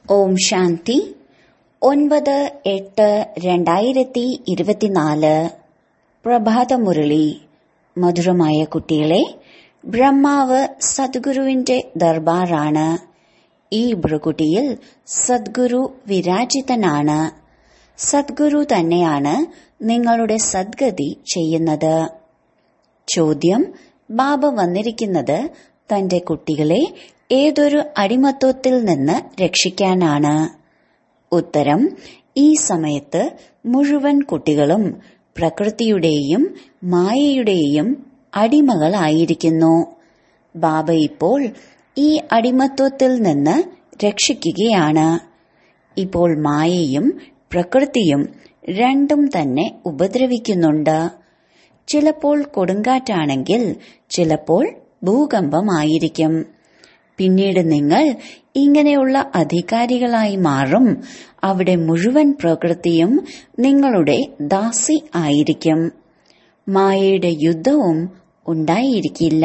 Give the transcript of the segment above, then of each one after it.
ഓം ശാന്തി ഒൻപത് എട്ട് രണ്ടായിരത്തി ഇരുപത്തിനാല് പ്രഭാതമുരളി മധുരമായ കുട്ടികളെ ബ്രഹ്മാവ് സദ്ഗുരുവിന്റെ ദർബാറാണ് ഈ ഭൃകുട്ടിയിൽ സദ്ഗുരു വിരാജിതനാണ് സദ്ഗുരു തന്നെയാണ് നിങ്ങളുടെ സദ്ഗതി ചെയ്യുന്നത് ചോദ്യം ബാബ വന്നിരിക്കുന്നത് തന്റെ കുട്ടികളെ ഏതൊരു അടിമത്വത്തിൽ നിന്ന് രക്ഷിക്കാനാണ് ഉത്തരം ഈ സമയത്ത് മുഴുവൻ കുട്ടികളും പ്രകൃതിയുടെയും മായയുടെയും അടിമകളായിരിക്കുന്നു ബാബ ഇപ്പോൾ ഈ അടിമത്വത്തിൽ നിന്ന് രക്ഷിക്കുകയാണ് ഇപ്പോൾ മായയും പ്രകൃതിയും രണ്ടും തന്നെ ഉപദ്രവിക്കുന്നുണ്ട് ചിലപ്പോൾ കൊടുങ്കാറ്റാണെങ്കിൽ ചിലപ്പോൾ ഭൂകമ്പമായിരിക്കും പിന്നീട് നിങ്ങൾ ഇങ്ങനെയുള്ള അധികാരികളായി മാറും അവിടെ മുഴുവൻ പ്രകൃതിയും നിങ്ങളുടെ ദാസി ആയിരിക്കും മായയുടെ യുദ്ധവും ഉണ്ടായിരിക്കില്ല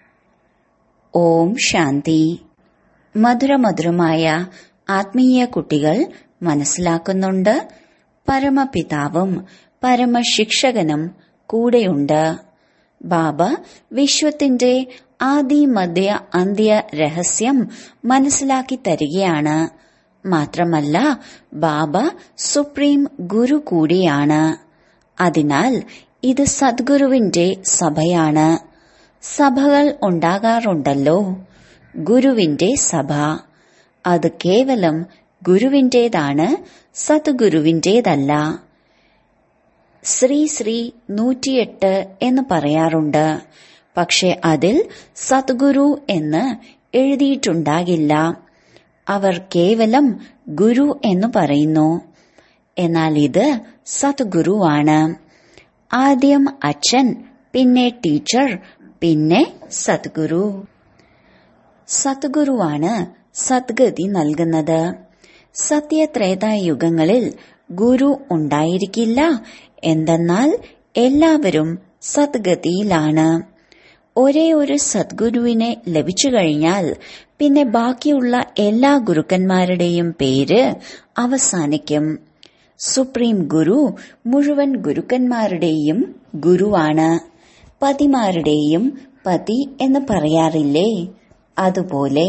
ഓം ശാന്തി മധുരമധുരമായ ആത്മീയ കുട്ടികൾ മനസ്സിലാക്കുന്നുണ്ട് പരമപിതാവും പരമശിക്ഷകനും കൂടെയുണ്ട് ബാബ വിശ്വത്തിന്റെ ആദി മധ്യ അന്ത്യ രഹസ്യം മനസ്സിലാക്കി തരികയാണ് മാത്രമല്ല ബാബ സുപ്രീം ഗുരു കൂടിയാണ് അതിനാൽ ഇത് സദ്ഗുരുവിന്റെ സഭയാണ് സഭകൾ ഉണ്ടാകാറുണ്ടല്ലോ ഗുരുവിന്റെ സഭ അത് കേവലം ഗുരുവിന്റേതാണ് സദ്ഗുരുവിന്റേതല്ല ശ്രീ ശ്രീ നൂറ്റിയെട്ട് എന്ന് പറയാറുണ്ട് പക്ഷെ അതിൽ സദ്ഗുരു എന്ന് എഴുതിയിട്ടുണ്ടാകില്ല അവർ കേവലം ഗുരു എന്ന് പറയുന്നു എന്നാൽ ഇത് സദ്ഗുരുവാണ് ആദ്യം അച്ഛൻ പിന്നെ ടീച്ചർ പിന്നെ സദ്ഗുരു സദ്ഗുരുവാണ് സദ്ഗതി നൽകുന്നത് സത്യത്രേതായുഗങ്ങളിൽ ഗുരു ഉണ്ടായിരിക്കില്ല എന്തെന്നാൽ എല്ലാവരും സദ്ഗതിയിലാണ് ഒരേ ഒരു സദ്ഗുരുവിനെ ലഭിച്ചു കഴിഞ്ഞാൽ പിന്നെ ബാക്കിയുള്ള എല്ലാ ഗുരുക്കന്മാരുടെയും പേര് അവസാനിക്കും സുപ്രീം ഗുരു മുഴുവൻ ഗുരുക്കന്മാരുടെയും ഗുരുവാണ് പതിമാരുടെയും പതി എന്ന് പറയാറില്ലേ അതുപോലെ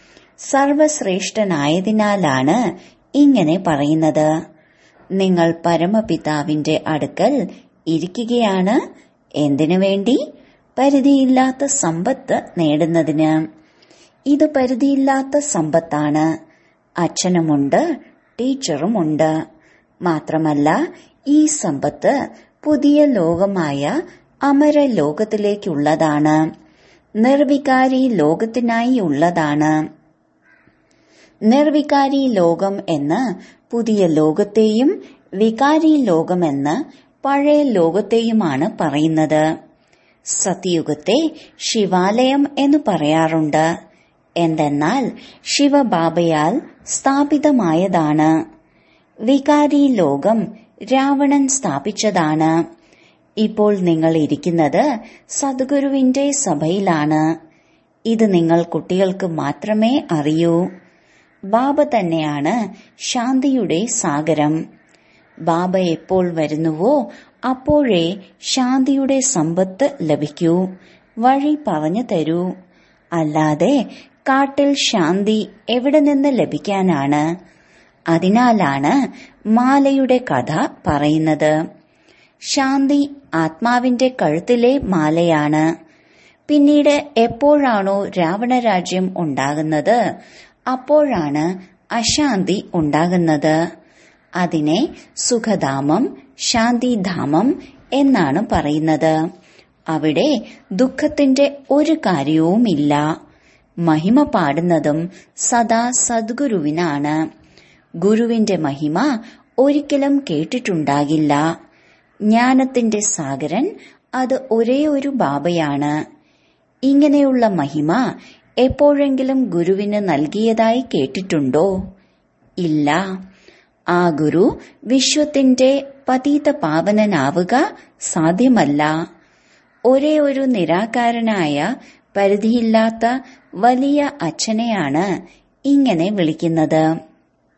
സർവശ്രേഷ്ഠനായതിനാലാണ് ഇങ്ങനെ പറയുന്നത് നിങ്ങൾ പരമപിതാവിന്റെ അടുക്കൽ ഇരിക്കുകയാണ് എന്തിനു വേണ്ടി പരിധിയില്ലാത്ത സമ്പത്ത് നേടുന്നതിന് ഇത് പരിധിയില്ലാത്ത സമ്പത്താണ് അച്ഛനുമുണ്ട് ടീച്ചറുമുണ്ട് മാത്രമല്ല ഈ സമ്പത്ത് പുതിയ ലോകമായ അമര ലോകത്തിലേക്കുള്ളതാണ് നിർവികാരി ലോകത്തിനായി ഉള്ളതാണ് നിർവികാരി ലോകം എന്ന് പുതിയ ലോകത്തെയും വികാരി ലോകമെന്ന് പഴയ ലോകത്തെയുമാണ് പറയുന്നത് സത്യയുഗത്തെ ശിവാലയം എന്ന് പറയാറുണ്ട് എന്തെന്നാൽ ശിവബാബയാൽ സ്ഥാപിതമായതാണ് വികാരി ലോകം രാവണൻ സ്ഥാപിച്ചതാണ് ഇപ്പോൾ നിങ്ങൾ ഇരിക്കുന്നത് സദ്ഗുരുവിന്റെ സഭയിലാണ് ഇത് നിങ്ങൾ കുട്ടികൾക്ക് മാത്രമേ അറിയൂ ബാബ തന്നെയാണ് ശാന്തിയുടെ സാഗരം ബാബ എപ്പോൾ വരുന്നുവോ അപ്പോഴേ ശാന്തിയുടെ സമ്പത്ത് ലഭിക്കൂ വഴി പറഞ്ഞു തരൂ അല്ലാതെ കാട്ടിൽ ശാന്തി എവിടെ നിന്ന് ലഭിക്കാനാണ് അതിനാലാണ് മാലയുടെ കഥ പറയുന്നത് ശാന്തി ആത്മാവിന്റെ കഴുത്തിലെ മാലയാണ് പിന്നീട് എപ്പോഴാണോ രാവണരാജ്യം ഉണ്ടാകുന്നത് അപ്പോഴാണ് അശാന്തി ഉണ്ടാകുന്നത് അതിനെ സുഖധാമം ശാന്തിധാമം എന്നാണ് പറയുന്നത് അവിടെ ദുഃഖത്തിന്റെ ഒരു കാര്യവുമില്ല മഹിമ പാടുന്നതും സദാ സദ്ഗുരുവിനാണ് ഗുരുവിന്റെ മഹിമ ഒരിക്കലും കേട്ടിട്ടുണ്ടാകില്ല ജ്ഞാനത്തിന്റെ സാഗരൻ അത് ഒരേ ഒരു ബാബയാണ് ഇങ്ങനെയുള്ള മഹിമ എപ്പോഴെങ്കിലും ഗുരുവിന് നൽകിയതായി കേട്ടിട്ടുണ്ടോ ഇല്ല ആ ഗുരു വിശ്വത്തിന്റെ പതീത പാവനനാവുക സാധ്യമല്ല ഒരേ ഒരു നിരാകാരനായ പരിധിയില്ലാത്ത വലിയ അച്ഛനെയാണ് ഇങ്ങനെ വിളിക്കുന്നത്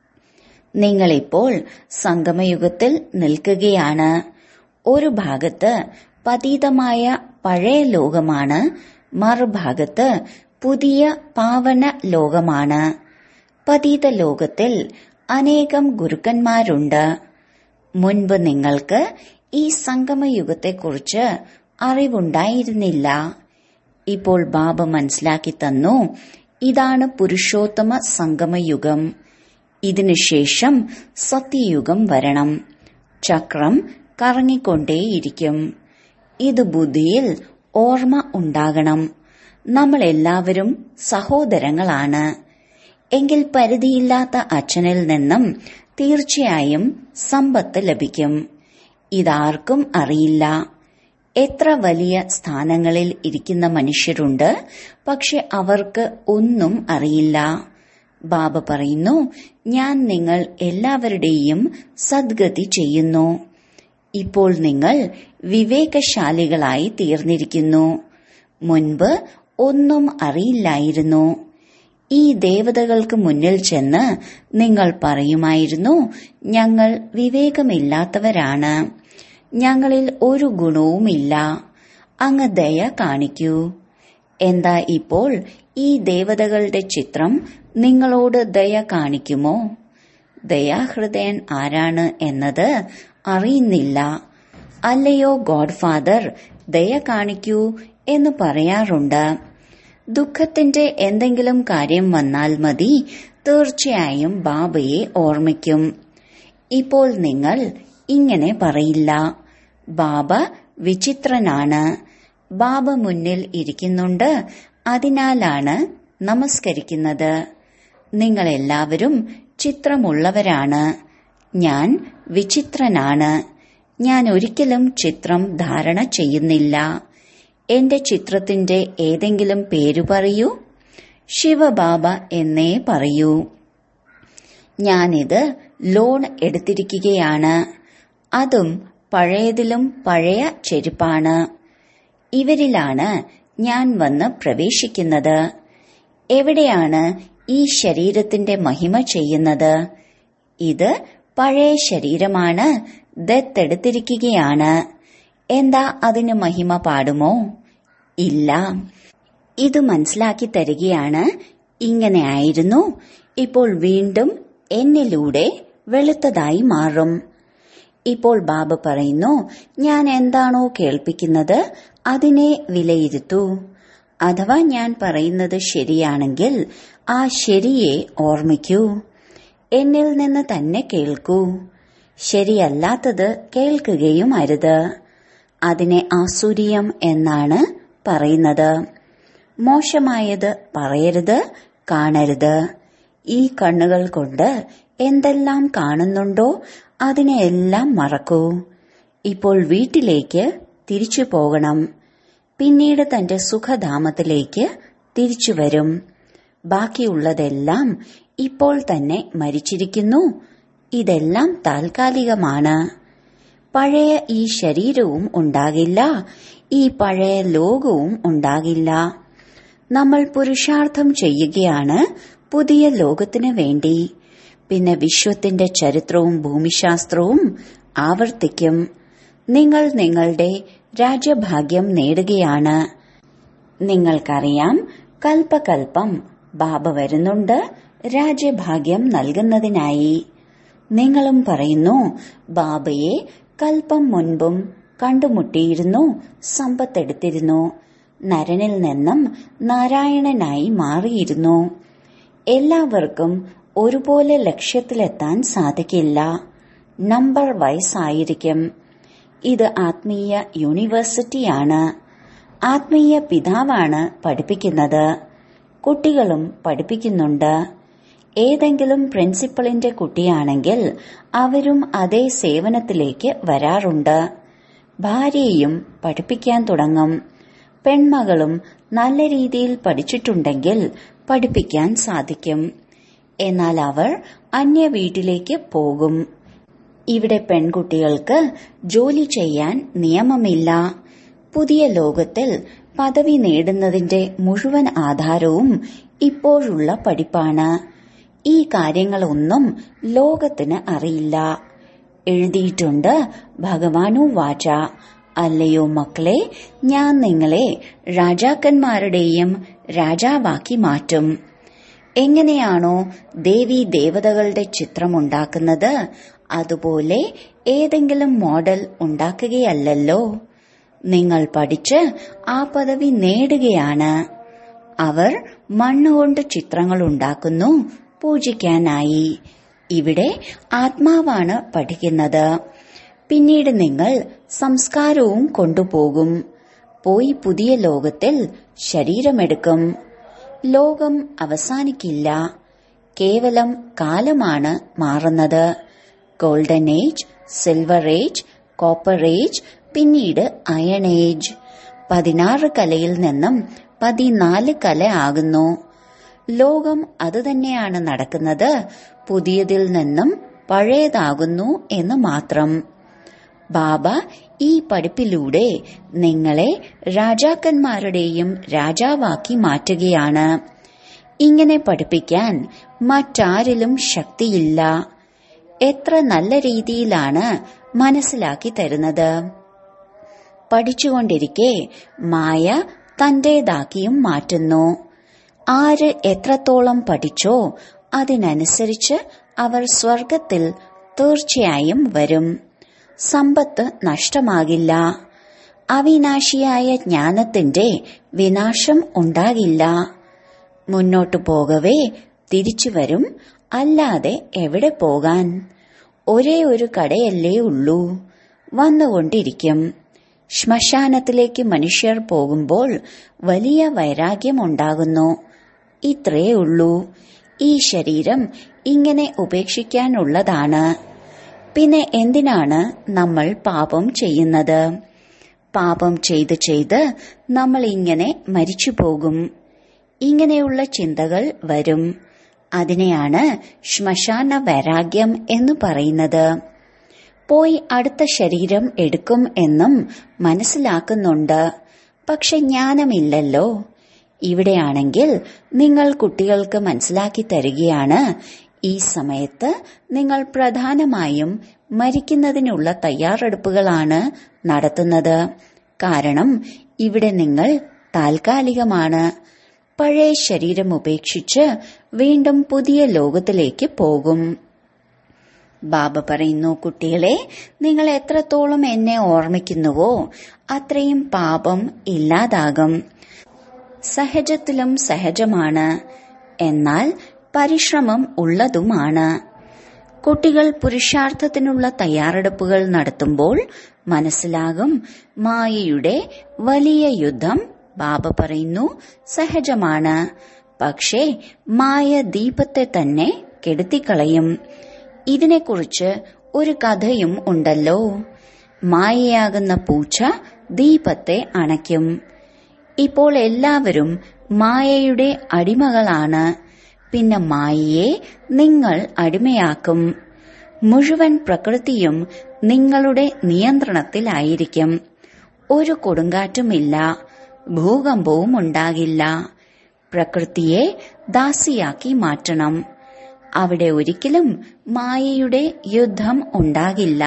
നിങ്ങളിപ്പോൾ സംഗമയുഗത്തിൽ നിൽക്കുകയാണ് ഒരു ഭാഗത്ത് പതീതമായ പഴയ ലോകമാണ് മറുഭാഗത്ത് പുതിയ പാവന ലോകമാണ് പതീത ലോകത്തിൽ അനേകം ഗുരുക്കന്മാരുണ്ട് മുൻപ് നിങ്ങൾക്ക് ഈ സംഗമയുഗത്തെക്കുറിച്ച് അറിവുണ്ടായിരുന്നില്ല ഇപ്പോൾ ബാബ മനസ്സിലാക്കി തന്നു ഇതാണ് പുരുഷോത്തമ സംഗമയുഗം ഇതിനുശേഷം സത്യയുഗം വരണം ചക്രം കറങ്ങിക്കൊണ്ടേയിരിക്കും ഇത് ബുദ്ധിയിൽ ഓർമ്മ ഉണ്ടാകണം നമ്മൾ എല്ലാവരും സഹോദരങ്ങളാണ് എങ്കിൽ പരിധിയില്ലാത്ത അച്ഛനിൽ നിന്നും തീർച്ചയായും സമ്പത്ത് ലഭിക്കും ഇതാർക്കും അറിയില്ല എത്ര വലിയ സ്ഥാനങ്ങളിൽ ഇരിക്കുന്ന മനുഷ്യരുണ്ട് പക്ഷെ അവർക്ക് ഒന്നും അറിയില്ല ബാബ പറയുന്നു ഞാൻ നിങ്ങൾ എല്ലാവരുടെയും സദ്ഗതി ചെയ്യുന്നു ഇപ്പോൾ നിങ്ങൾ വിവേകശാലികളായി തീർന്നിരിക്കുന്നു മുൻപ് ഒന്നും അറിയില്ലായിരുന്നു ഈ ദേവതകൾക്ക് മുന്നിൽ ചെന്ന് നിങ്ങൾ പറയുമായിരുന്നു ഞങ്ങൾ വിവേകമില്ലാത്തവരാണ് ഞങ്ങളിൽ ഒരു ഗുണവുമില്ല അങ്ങ് ദയ കാണിക്കൂ എന്താ ഇപ്പോൾ ഈ ദേവതകളുടെ ചിത്രം നിങ്ങളോട് ദയ കാണിക്കുമോ ദയാഹൃദയൻ ആരാണ് എന്നത് അറിയുന്നില്ല അല്ലയോ ഗോഡ് ഫാദർ ദയ കാണിക്കൂ എന്ന് പറയാറുണ്ട് ദുഃഖത്തിന്റെ എന്തെങ്കിലും കാര്യം വന്നാൽ മതി തീർച്ചയായും ബാബയെ ഓർമ്മിക്കും ഇപ്പോൾ നിങ്ങൾ ഇങ്ങനെ പറയില്ല ബാബ വിചിത്രനാണ് ബാബ മുന്നിൽ ഇരിക്കുന്നുണ്ട് അതിനാലാണ് നമസ്കരിക്കുന്നത് നിങ്ങളെല്ലാവരും ചിത്രമുള്ളവരാണ് ഞാൻ വിചിത്രനാണ് ഞാൻ ഒരിക്കലും ചിത്രം ധാരണ ചെയ്യുന്നില്ല എന്റെ ചിത്രത്തിന്റെ ഏതെങ്കിലും പേരു പറയൂ ശിവബാബ എന്നേ പറയൂ ഞാനിത് ലോൺ എടുത്തിരിക്കുകയാണ് അതും പഴയതിലും പഴയ ചെരുപ്പാണ് ഇവരിലാണ് ഞാൻ വന്ന് പ്രവേശിക്കുന്നത് എവിടെയാണ് ഈ ശരീരത്തിന്റെ മഹിമ ചെയ്യുന്നത് ഇത് പഴയ ശരീരമാണ് ദത്തെടുത്തിരിക്കുകയാണ് എന്താ അതിന് മഹിമ പാടുമോ ഇല്ല ഇത് മനസ്സിലാക്കി തരികയാണ് ഇങ്ങനെ ആയിരുന്നു ഇപ്പോൾ വീണ്ടും എന്നിലൂടെ വെളുത്തതായി മാറും ഇപ്പോൾ ബാബ പറയുന്നു ഞാൻ എന്താണോ കേൾപ്പിക്കുന്നത് അതിനെ വിലയിരുത്തൂ അഥവാ ഞാൻ പറയുന്നത് ശരിയാണെങ്കിൽ ആ ശരിയെ ഓർമ്മിക്കൂ എന്നിൽ നിന്ന് തന്നെ കേൾക്കൂ ശരിയല്ലാത്തത് കേൾക്കുകയും അരുത് അതിനെ ആസുരിയം എന്നാണ് പറയുന്നത് മോശമായത് പറയരുത് കാണരുത് ഈ കണ്ണുകൾ കൊണ്ട് എന്തെല്ലാം കാണുന്നുണ്ടോ അതിനെയെല്ലാം മറക്കൂ ഇപ്പോൾ വീട്ടിലേക്ക് തിരിച്ചു പോകണം പിന്നീട് തന്റെ സുഖധാമത്തിലേക്ക് തിരിച്ചു വരും ബാക്കിയുള്ളതെല്ലാം ഇപ്പോൾ തന്നെ മരിച്ചിരിക്കുന്നു ഇതെല്ലാം താൽക്കാലികമാണ് പഴയ ഈ ശരീരവും ഉണ്ടാകില്ല ഈ പഴയ ലോകവും ഉണ്ടാകില്ല നമ്മൾ പുരുഷാർത്ഥം ചെയ്യുകയാണ് പുതിയ ലോകത്തിന് വേണ്ടി പിന്നെ വിശ്വത്തിന്റെ ചരിത്രവും ഭൂമിശാസ്ത്രവും ആവർത്തിക്കും നിങ്ങൾ നിങ്ങളുടെ രാജ്യഭാഗ്യം നേടുകയാണ് നിങ്ങൾക്കറിയാം കൽപ്പകൽപ്പം ബാബ വരുന്നുണ്ട് രാജ്യഭാഗ്യം നൽകുന്നതിനായി നിങ്ങളും പറയുന്നു ബാബയെ കൽപ്പം മുൻപും കണ്ടുമുട്ടിയിരുന്നു സമ്പത്തെടുത്തിരുന്നു നരനിൽ നിന്നും നാരായണനായി മാറിയിരുന്നു എല്ലാവർക്കും ഒരുപോലെ ലക്ഷ്യത്തിലെത്താൻ സാധിക്കില്ല നമ്പർ വൈസ് ആയിരിക്കും ഇത് ആത്മീയ യൂണിവേഴ്സിറ്റിയാണ് ആത്മീയ പിതാവാണ് പഠിപ്പിക്കുന്നത് കുട്ടികളും പഠിപ്പിക്കുന്നുണ്ട് ഏതെങ്കിലും പ്രിൻസിപ്പളിന്റെ കുട്ടിയാണെങ്കിൽ അവരും അതേ സേവനത്തിലേക്ക് വരാറുണ്ട് ഭാര്യയും പഠിപ്പിക്കാൻ തുടങ്ങും പെൺമകളും നല്ല രീതിയിൽ പഠിച്ചിട്ടുണ്ടെങ്കിൽ പഠിപ്പിക്കാൻ സാധിക്കും എന്നാൽ അവർ അന്യ വീട്ടിലേക്ക് പോകും ഇവിടെ പെൺകുട്ടികൾക്ക് ജോലി ചെയ്യാൻ നിയമമില്ല പുതിയ ലോകത്തിൽ പദവി നേടുന്നതിന്റെ മുഴുവൻ ആധാരവും ഇപ്പോഴുള്ള പഠിപ്പാണ് ഈ കാര്യങ്ങളൊന്നും ലോകത്തിന് അറിയില്ല എഴുതിയിട്ടുണ്ട് ഭഗവാനു വാച അല്ലയോ മക്കളെ ഞാൻ നിങ്ങളെ രാജാക്കന്മാരുടെയും രാജാവാക്കി മാറ്റും എങ്ങനെയാണോ ദേവി ദേവതകളുടെ ചിത്രമുണ്ടാക്കുന്നത് അതുപോലെ ഏതെങ്കിലും മോഡൽ ഉണ്ടാക്കുകയല്ലല്ലോ നിങ്ങൾ പഠിച്ച് ആ പദവി നേടുകയാണ് അവർ മണ്ണുകൊണ്ട് ചിത്രങ്ങൾ ഉണ്ടാക്കുന്നു പൂജിക്കാനായി ഇവിടെ ആത്മാവാണ് പഠിക്കുന്നത് പിന്നീട് നിങ്ങൾ സംസ്കാരവും കൊണ്ടുപോകും പോയി പുതിയ ലോകത്തിൽ ശരീരമെടുക്കും ലോകം അവസാനിക്കില്ല കേവലം കാലമാണ് മാറുന്നത് golden age silver age copper age പിന്നീട് അയൺ ഏജ് പതിനാറ് കലയിൽ നിന്നും പതിനാല് കല ആകുന്നു ലോകം അതുതന്നെയാണ് നടക്കുന്നത് പുതിയതിൽ നിന്നും പഴയതാകുന്നു എന്ന് മാത്രം ബാബ ഈ പഠിപ്പിലൂടെ നിങ്ങളെ രാജാക്കന്മാരുടെയും രാജാവാക്കി മാറ്റുകയാണ് ഇങ്ങനെ പഠിപ്പിക്കാൻ മറ്റാരിലും ശക്തിയില്ല എത്ര നല്ല രീതിയിലാണ് മനസ്സിലാക്കി തരുന്നത് പഠിച്ചുകൊണ്ടിരിക്കെ മായ തന്റേതാക്കിയും മാറ്റുന്നു ആര് എത്രത്തോളം പഠിച്ചോ അതിനനുസരിച്ച് അവർ സ്വർഗത്തിൽ തീർച്ചയായും വരും സമ്പത്ത് നഷ്ടമാകില്ല അവിനാശിയായ ജ്ഞാനത്തിന്റെ വിനാശം ഉണ്ടാകില്ല മുന്നോട്ടു പോകവേ തിരിച്ചു വരും അല്ലാതെ എവിടെ പോകാൻ ഒരേ ഒരു കടയല്ലേ ഉള്ളൂ വന്നുകൊണ്ടിരിക്കും ശ്മശാനത്തിലേക്ക് മനുഷ്യർ പോകുമ്പോൾ വലിയ വൈരാഗ്യമുണ്ടാകുന്നു ഇത്രേ ഉള്ളൂ ഈ ശരീരം ഇങ്ങനെ ഉപേക്ഷിക്കാനുള്ളതാണ് പിന്നെ എന്തിനാണ് നമ്മൾ പാപം ചെയ്യുന്നത് പാപം ചെയ്ത് ചെയ്ത് നമ്മൾ ഇങ്ങനെ മരിച്ചു പോകും ഇങ്ങനെയുള്ള ചിന്തകൾ വരും അതിനെയാണ് ശ്മശാന വൈരാഗ്യം എന്ന് പറയുന്നത് പോയി അടുത്ത ശരീരം എടുക്കും എന്നും മനസ്സിലാക്കുന്നുണ്ട് പക്ഷെ ജ്ഞാനമില്ലല്ലോ ഇവിടെയാണെങ്കിൽ നിങ്ങൾ കുട്ടികൾക്ക് മനസ്സിലാക്കി തരികയാണ് ഈ സമയത്ത് നിങ്ങൾ പ്രധാനമായും മരിക്കുന്നതിനുള്ള തയ്യാറെടുപ്പുകളാണ് നടത്തുന്നത് കാരണം ഇവിടെ നിങ്ങൾ താൽക്കാലികമാണ് പഴയ ശരീരം ഉപേക്ഷിച്ച് വീണ്ടും പുതിയ ലോകത്തിലേക്ക് പോകും ബാബ പറയുന്നു കുട്ടികളെ നിങ്ങൾ എത്രത്തോളം എന്നെ ഓർമ്മിക്കുന്നുവോ അത്രയും പാപം ഇല്ലാതാകും സഹജത്തിലും സഹജമാണ് എന്നാൽ പരിശ്രമം ഉള്ളതുമാണ് കുട്ടികൾ പുരുഷാർത്ഥത്തിനുള്ള തയ്യാറെടുപ്പുകൾ നടത്തുമ്പോൾ മനസ്സിലാകും മായയുടെ വലിയ യുദ്ധം ബാബ പറയുന്നു സഹജമാണ് പക്ഷേ മായ ദീപത്തെ തന്നെ കെടുത്തിക്കളയും ഇതിനെക്കുറിച്ച് ഒരു കഥയും ഉണ്ടല്ലോ മായയാകുന്ന പൂച്ച ദീപത്തെ അണയ്ക്കും ഇപ്പോൾ എല്ലാവരും മായയുടെ അടിമകളാണ് പിന്നെ മായയെ നിങ്ങൾ അടിമയാക്കും മുഴുവൻ പ്രകൃതിയും നിങ്ങളുടെ നിയന്ത്രണത്തിലായിരിക്കും ഒരു കൊടുങ്കാറ്റുമില്ല ഭൂകമ്പവും ഉണ്ടാകില്ല പ്രകൃതിയെ ദാസിയാക്കി മാറ്റണം അവിടെ ഒരിക്കലും മായയുടെ യുദ്ധം ഉണ്ടാകില്ല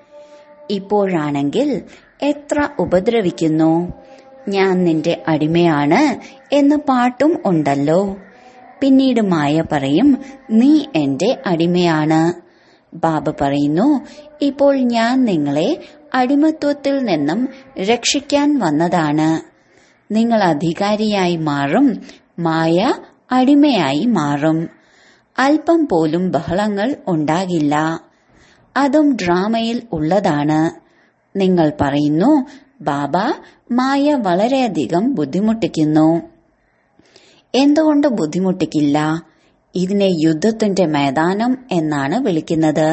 ഇപ്പോഴാണെങ്കിൽ എത്ര ഉപദ്രവിക്കുന്നു ഞാൻ നിന്റെ അടിമയാണ് എന്ന് പാട്ടും ഉണ്ടല്ലോ പിന്നീട് മായ പറയും നീ എന്റെ അടിമയാണ് ബാബ പറയുന്നു ഇപ്പോൾ ഞാൻ നിങ്ങളെ അടിമത്വത്തിൽ നിന്നും രക്ഷിക്കാൻ വന്നതാണ് നിങ്ങൾ അധികാരിയായി മാറും മായ അടിമയായി മാറും അല്പം പോലും ബഹളങ്ങൾ ഉണ്ടാകില്ല അതും ഡ്രാമയിൽ ഉള്ളതാണ് നിങ്ങൾ പറയുന്നു ബാബ മായ വളരെയധികം ബുദ്ധിമുട്ടിക്കുന്നു എന്തുകൊണ്ട് ബുദ്ധിമുട്ടിക്കില്ല ഇതിനെ യുദ്ധത്തിന്റെ മൈതാനം എന്നാണ് വിളിക്കുന്നത്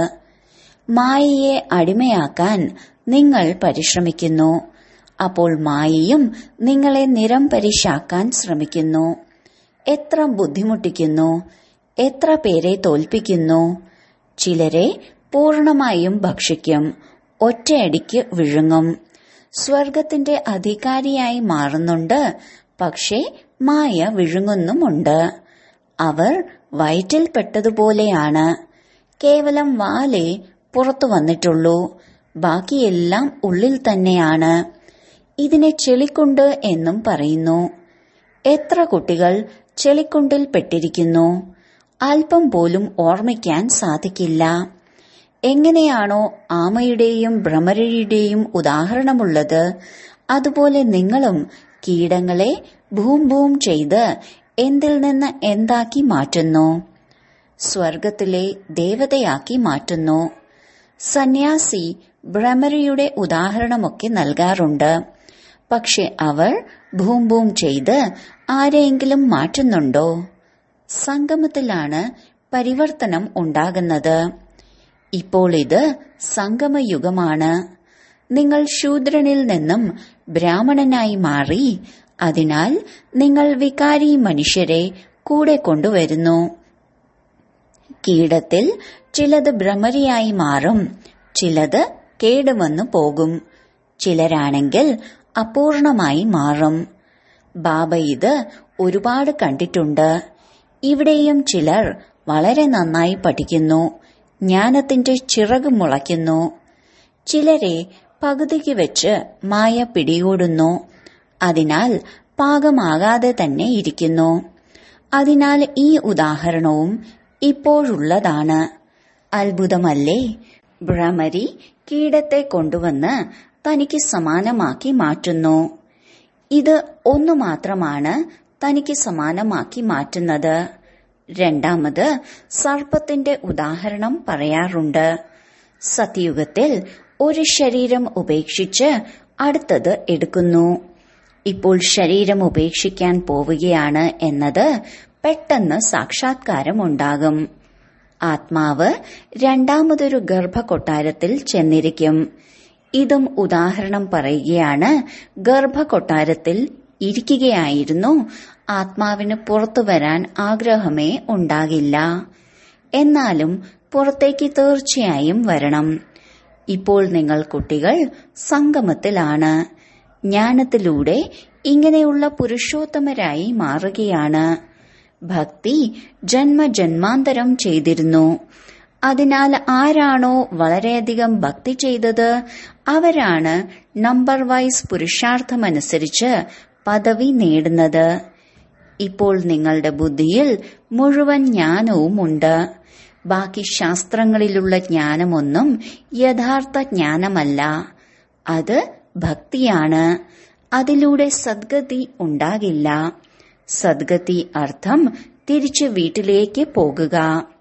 മായയെ അടിമയാക്കാൻ നിങ്ങൾ പരിശ്രമിക്കുന്നു അപ്പോൾ മായയും നിങ്ങളെ നിരംപരിശാക്കാൻ ശ്രമിക്കുന്നു എത്ര ബുദ്ധിമുട്ടിക്കുന്നു എത്ര പേരെ തോൽപ്പിക്കുന്നു ചിലരെ പൂർണമായും ഭക്ഷിക്കും ഒറ്റയടിക്ക് വിഴുങ്ങും സ്വർഗത്തിന്റെ അധികാരിയായി മാറുന്നുണ്ട് പക്ഷേ മായ വിഴുങ്ങുന്നുമുണ്ട് അവർ വയറ്റിൽപ്പെട്ടതുപോലെയാണ് കേവലം വാലേ പുറത്തു വന്നിട്ടുള്ളൂ ബാക്കിയെല്ലാം ഉള്ളിൽ തന്നെയാണ് ഇതിനെ ചെളിക്കുണ്ട് എന്നും പറയുന്നു എത്ര കുട്ടികൾ ചെളിക്കുണ്ടിൽ പെട്ടിരിക്കുന്നു അല്പം പോലും ഓർമ്മിക്കാൻ സാധിക്കില്ല എങ്ങനെയാണോ ആമയുടെയും ഭ്രമരയുടെയും ഉദാഹരണമുള്ളത് അതുപോലെ നിങ്ങളും കീടങ്ങളെ ഭൂം ഭൂം ചെയ്ത് എന്തിൽ നിന്ന് എന്താക്കി മാറ്റുന്നു സ്വർഗത്തിലെ ദേവതയാക്കി മാറ്റുന്നു സന്യാസി ഭ്രമരയുടെ ഉദാഹരണമൊക്കെ നൽകാറുണ്ട് പക്ഷെ അവർ ഭൂം ഭൂം ചെയ്ത് ആരെയെങ്കിലും മാറ്റുന്നുണ്ടോ സംഗമത്തിലാണ് പരിവർത്തനം ഉണ്ടാകുന്നത് ഇപ്പോൾ ഇത് സംഗമയുഗമാണ് നിങ്ങൾ ശൂദ്രനിൽ നിന്നും ബ്രാഹ്മണനായി മാറി അതിനാൽ നിങ്ങൾ വികാരി മനുഷ്യരെ കൂടെ കൊണ്ടുവരുന്നു കീടത്തിൽ ചിലത് ഭ്രമരിയായി മാറും ചിലത് കേടുവന്നു പോകും ചിലരാണെങ്കിൽ അപൂർണമായി മാറും ബാബ ഇത് ഒരുപാട് കണ്ടിട്ടുണ്ട് ഇവിടെയും ചിലർ വളരെ നന്നായി പഠിക്കുന്നു ജ്ഞാനത്തിന്റെ ചിറക് മുളയ്ക്കുന്നു ചിലരെ പകുതിക്ക് വെച്ച് മായ പിടികൂടുന്നു അതിനാൽ പാകമാകാതെ തന്നെ ഇരിക്കുന്നു അതിനാൽ ഈ ഉദാഹരണവും ഇപ്പോഴുള്ളതാണ് അത്ഭുതമല്ലേ ഭ്രമരി കീടത്തെ കൊണ്ടുവന്ന് തനിക്ക് സമാനമാക്കി മാറ്റുന്നു ഇത് ഒന്നു മാത്രമാണ് തനിക്ക് സമാനമാക്കി മാറ്റുന്നത് രണ്ടാമത് സർപ്പത്തിന്റെ ഉദാഹരണം പറയാറുണ്ട് സത്യയുഗത്തിൽ ഒരു ശരീരം ഉപേക്ഷിച്ച് അടുത്തത് എടുക്കുന്നു ഇപ്പോൾ ശരീരം ഉപേക്ഷിക്കാൻ പോവുകയാണ് എന്നത് പെട്ടെന്ന് സാക്ഷാത്കാരമുണ്ടാകും ആത്മാവ് രണ്ടാമതൊരു ഗർഭകൊട്ടാരത്തിൽ ചെന്നിരിക്കും ഇതും ഉദാഹരണം പറയുകയാണ് ഗർഭകൊട്ടാരത്തിൽ ഇരിക്കുകയായിരുന്നു ആത്മാവിന് പുറത്തു വരാൻ ആഗ്രഹമേ ഉണ്ടാകില്ല എന്നാലും പുറത്തേക്ക് തീർച്ചയായും വരണം ഇപ്പോൾ നിങ്ങൾ കുട്ടികൾ സംഗമത്തിലാണ് ജ്ഞാനത്തിലൂടെ ഇങ്ങനെയുള്ള പുരുഷോത്തമരായി മാറുകയാണ് ഭക്തി ജന്മജന്മാന്തരം ചെയ്തിരുന്നു അതിനാൽ ആരാണോ വളരെയധികം ഭക്തി ചെയ്തത് അവരാണ് നമ്പർ വൈസ് പുരുഷാർത്ഥമനുസരിച്ച് പദവി നേടുന്നത് ഇപ്പോൾ നിങ്ങളുടെ ബുദ്ധിയിൽ മുഴുവൻ ജ്ഞാനവുമുണ്ട് ബാക്കി ശാസ്ത്രങ്ങളിലുള്ള ജ്ഞാനമൊന്നും യഥാർത്ഥ ജ്ഞാനമല്ല അത് ഭക്തിയാണ് അതിലൂടെ സദ്ഗതി ഉണ്ടാകില്ല സദ്ഗതി അർത്ഥം തിരിച്ച് വീട്ടിലേക്ക് പോകുക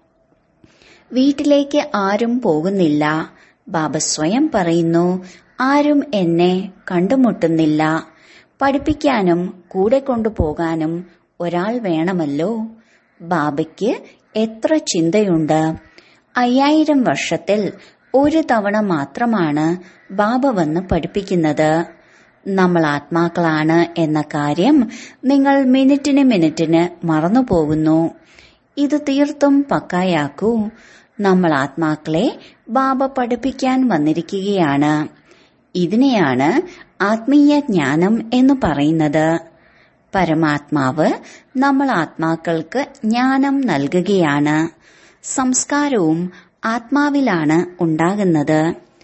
വീട്ടിലേക്ക് ആരും പോകുന്നില്ല ബാബ സ്വയം പറയുന്നു ആരും എന്നെ കണ്ടുമുട്ടുന്നില്ല പഠിപ്പിക്കാനും കൂടെ കൊണ്ടുപോകാനും ഒരാൾ വേണമല്ലോ ബാബയ്ക്ക് എത്ര ചിന്തയുണ്ട് അയ്യായിരം വർഷത്തിൽ ഒരു തവണ മാത്രമാണ് ബാബ വന്ന് പഠിപ്പിക്കുന്നത് നമ്മൾ ആത്മാക്കളാണ് എന്ന കാര്യം നിങ്ങൾ മിനിറ്റിന് മിനിറ്റിന് മറന്നുപോകുന്നു ഇത് തീർത്തും പക്കായാക്കൂ നമ്മൾ ആത്മാക്കളെ ബാബ പഠിപ്പിക്കാൻ വന്നിരിക്കുകയാണ് ഇതിനെയാണ് ആത്മീയ ജ്ഞാനം എന്ന് പറയുന്നത് പരമാത്മാവ് നമ്മൾ ആത്മാക്കൾക്ക് ജ്ഞാനം നൽകുകയാണ് സംസ്കാരവും ആത്മാവിലാണ് ഉണ്ടാകുന്നത്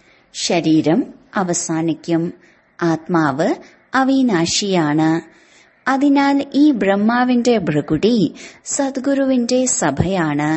ശരീരം അവസാനിക്കും ആത്മാവ് അവിനാശിയാണ് അതിനാൽ ഈ ബ്രഹ്മാവിന്റെ ഭൃകുടി സദ്ഗുരുവിന്റെ സഭയാണ്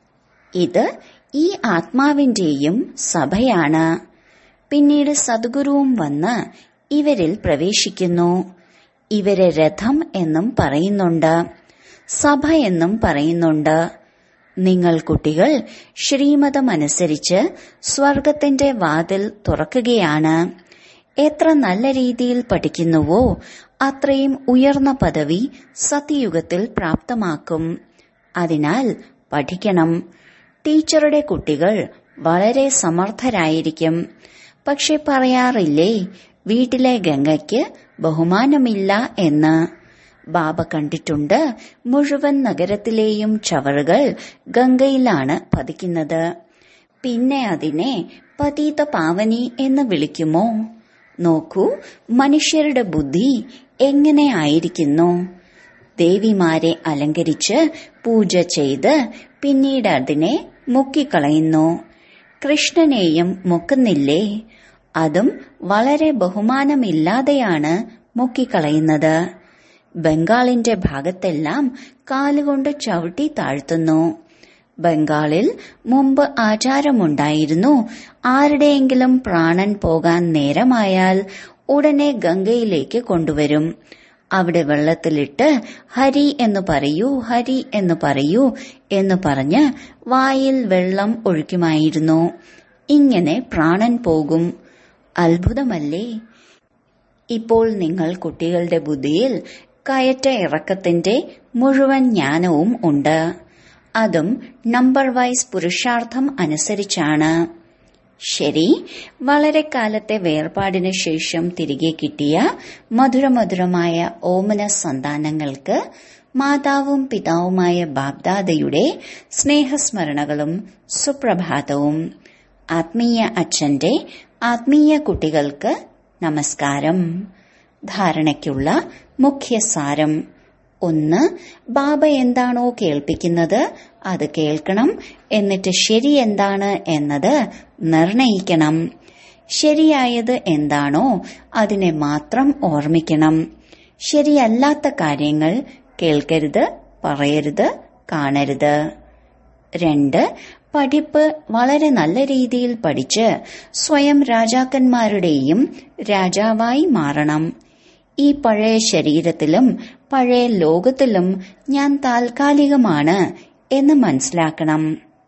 ഇത് ഈ ആത്മാവിന്റെയും സഭയാണ് പിന്നീട് സദ്ഗുരുവും വന്ന് ഇവരിൽ പ്രവേശിക്കുന്നു ഇവരെ രഥം എന്നും പറയുന്നുണ്ട് സഭ എന്നും പറയുന്നുണ്ട് നിങ്ങൾ കുട്ടികൾ ശ്രീമതമനുസരിച്ച് സ്വർഗത്തിന്റെ വാതിൽ തുറക്കുകയാണ് എത്ര നല്ല രീതിയിൽ പഠിക്കുന്നുവോ അത്രയും ഉയർന്ന പദവി സത്യയുഗത്തിൽ പ്രാപ്തമാക്കും അതിനാൽ പഠിക്കണം ടീച്ചറുടെ കുട്ടികൾ വളരെ സമർത്ഥരായിരിക്കും പക്ഷെ പറയാറില്ലേ വീട്ടിലെ ഗംഗയ്ക്ക് ബഹുമാനമില്ല എന്ന് ബാബ കണ്ടിട്ടുണ്ട് മുഴുവൻ നഗരത്തിലെയും ചവറുകൾ ഗംഗയിലാണ് പതിക്കുന്നത് പിന്നെ അതിനെ പതീത പാവനി എന്ന് വിളിക്കുമോ നോക്കൂ മനുഷ്യരുടെ ബുദ്ധി എങ്ങനെ ആയിരിക്കുന്നു ദേവിമാരെ അലങ്കരിച്ച് പൂജ ചെയ്ത് പിന്നീട് അതിനെ മുക്കിക്കളയുന്നു കൃഷ്ണനെയും മുക്കുന്നില്ലേ അതും വളരെ ബഹുമാനമില്ലാതെയാണ് മുക്കിക്കളയുന്നത് ബംഗാളിന്റെ ഭാഗത്തെല്ലാം കാലുകൊണ്ട് ചവിട്ടി താഴ്ത്തുന്നു ബംഗാളിൽ മുമ്പ് ആചാരമുണ്ടായിരുന്നു ആരുടെയെങ്കിലും പ്രാണൻ പോകാൻ നേരമായാൽ ഉടനെ ഗംഗയിലേക്ക് കൊണ്ടുവരും അവിടെ വെള്ളത്തിലിട്ട് ഹരി എന്ന് പറയൂ ഹരി എന്ന് പറയൂ എന്ന് പറഞ്ഞ് വായിൽ വെള്ളം ഒഴിക്കുമായിരുന്നു ഇങ്ങനെ പ്രാണൻ പോകും അത്ഭുതമല്ലേ ഇപ്പോൾ നിങ്ങൾ കുട്ടികളുടെ ബുദ്ധിയിൽ കയറ്റ ഇറക്കത്തിന്റെ മുഴുവൻ ജ്ഞാനവും ഉണ്ട് അതും നമ്പർ വൈസ് പുരുഷാർത്ഥം അനുസരിച്ചാണ് ശരി വളരെ കാലത്തെ വേർപാടിന് ശേഷം തിരികെ കിട്ടിയ മധുരമധുരമായ ഓമന സന്താനങ്ങൾക്ക് മാതാവും പിതാവുമായ ബാബ്ദാദയുടെ സ്നേഹസ്മരണകളും സുപ്രഭാതവും ആത്മീയ അച്ഛന്റെ ആത്മീയ കുട്ടികൾക്ക് നമസ്കാരം ധാരണയ്ക്കുള്ള മുഖ്യസാരം ഒന്ന് ബാബ എന്താണോ കേൾപ്പിക്കുന്നത് അത് കേൾക്കണം എന്നിട്ട് ശരി എന്താണ് എന്നത് നിർണയിക്കണം ശരിയായത് എന്താണോ അതിനെ മാത്രം ഓർമ്മിക്കണം ശരിയല്ലാത്ത കാര്യങ്ങൾ കേൾക്കരുത് പറയരുത് കാണരുത് രണ്ട് പഠിപ്പ് വളരെ നല്ല രീതിയിൽ പഠിച്ച് സ്വയം രാജാക്കന്മാരുടെയും രാജാവായി മാറണം ഈ പഴയ ശരീരത്തിലും പഴയ ലോകത്തിലും ഞാൻ താൽക്കാലികമാണ് എന്ന് മനസ്സിലാക്കണം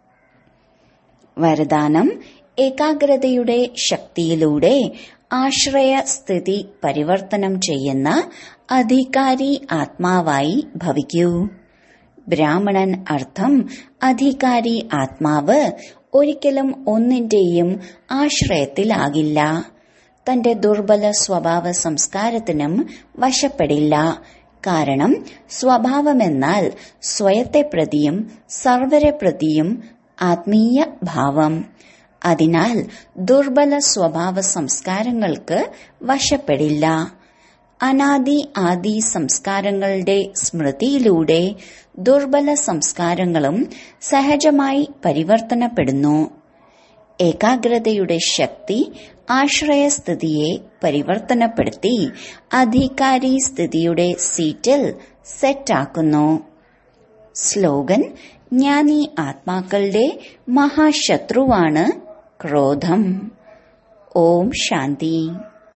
വരദാനം ഏകാഗ്രതയുടെ ശക്തിയിലൂടെ ആശ്രയ സ്ഥിതി പരിവർത്തനം ചെയ്യുന്ന അധികാരി ആത്മാവായി ഭവിക്കൂ ബ്രാഹ്മണൻ അർത്ഥം അധികാരി ആത്മാവ് ഒരിക്കലും ഒന്നിന്റെയും ആശ്രയത്തിലാകില്ല തന്റെ ദുർബല സ്വഭാവ സംസ്കാരത്തിനും വശപ്പെടില്ല കാരണം സ്വഭാവമെന്നാൽ സ്വയത്തെ പ്രതിയും സർവരെ പ്രതിയും ആത്മീയ ഭാവം അതിനാൽ ദുർബല സ്വഭാവ സംസ്കാരങ്ങൾക്ക് വശപ്പെടില്ല അനാദി ആദി സംസ്കാരങ്ങളുടെ സ്മൃതിയിലൂടെ ദുർബല സംസ്കാരങ്ങളും സഹജമായി പരിവർത്തനപ്പെടുന്നു ഏകാഗ്രതയുടെ ശക്തി ആശ്രയസ്ഥിതിയെ പരിവർത്തനപ്പെടുത്തി അധികാരി സ്ഥിതിയുടെ സീറ്റിൽ സെറ്റാക്കുന്നു സ്ലോഗൻ ജ്ഞാനി ആത്മാക്കളുടെ മഹാശത്രുവാണ് ക്രോധം ഓം ശാന്തി